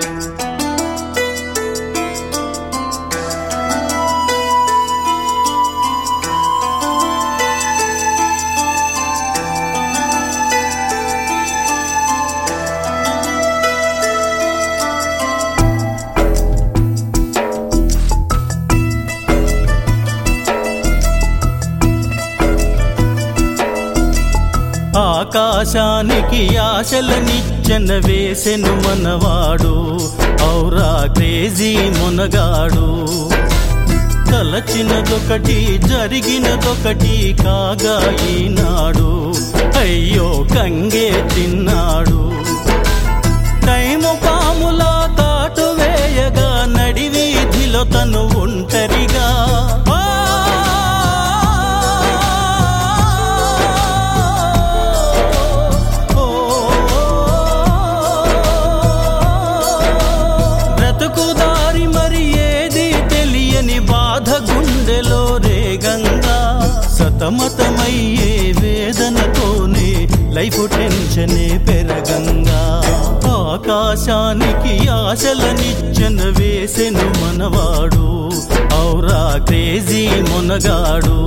ఆకాశానికి ఆశలనిచ్చెన వేసెను మనవాడు ఔరా క్రేజీ మునగాడు తలచినదొకటి జరిగినదొకటి కాగా ఈనాడు అయ్యో కంగే తిన్నాడు టైము పాములా కాటు వేయగా నడివీధిలో తను ఒంటరిగా ఆ! ఓ! బ్రతుకు దారి మరి ఏది తెలియని బాధ గుండెలో రేగంగా సతమతమయ్యే వేదనతోనే లైఫ్ టెన్షనే పెరగంగా ఆకాశానికి ఆశలనిచ్చెన వేసెను మనవాడు ఔరా క్రేజీ మునగాడు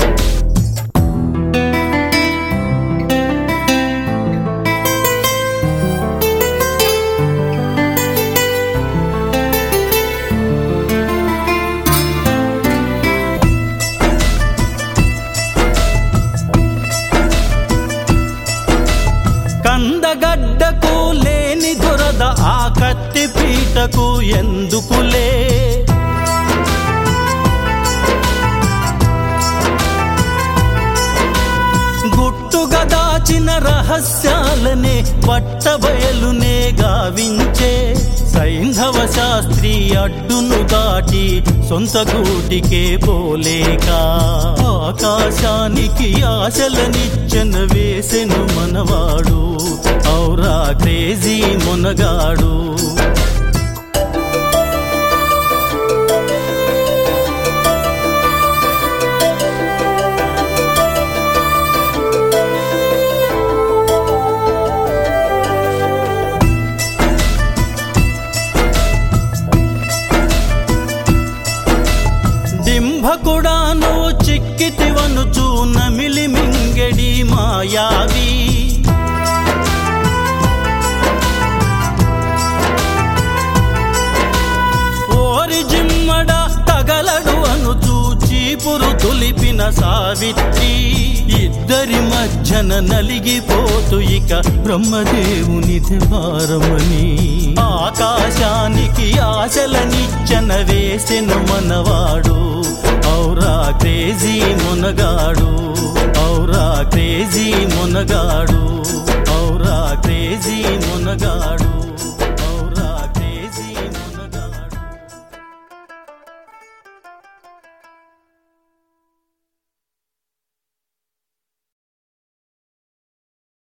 కందగడ్డకు లేని దురద ఆ కత్తి పీటకు ఎందుకులే గుట్టుగా దాచిన రహస్యాలనే పట్టబయలునే గావించే సైంధవ శాస్త్రి అడ్డును దాటి సొంత గూటికే పోలేక ఆకాశానికి ఆశలనిచ్చెన వేసెను మనవాడు ఔరా క్రేజీ మునగాడు డింభకుడాను చిక్కితివనుచు నమిలి మింగెడి మాయావి ఓరి జిమ్మడ తగలడు అనుచు చీపురు తులిపిన సావిత్రి ఇద్దరి మధ్యన నలిగిపోతు ఇక బ్రహ్మదేవుని భారమని ఆకాశానికి ఆశలనిచ్చన వేసెను మనవాడు ఔరా క్రేజీ మునగాడు ఔరా క్రేజీ మునగాడు ఔరా క్రేజీ మునగాడు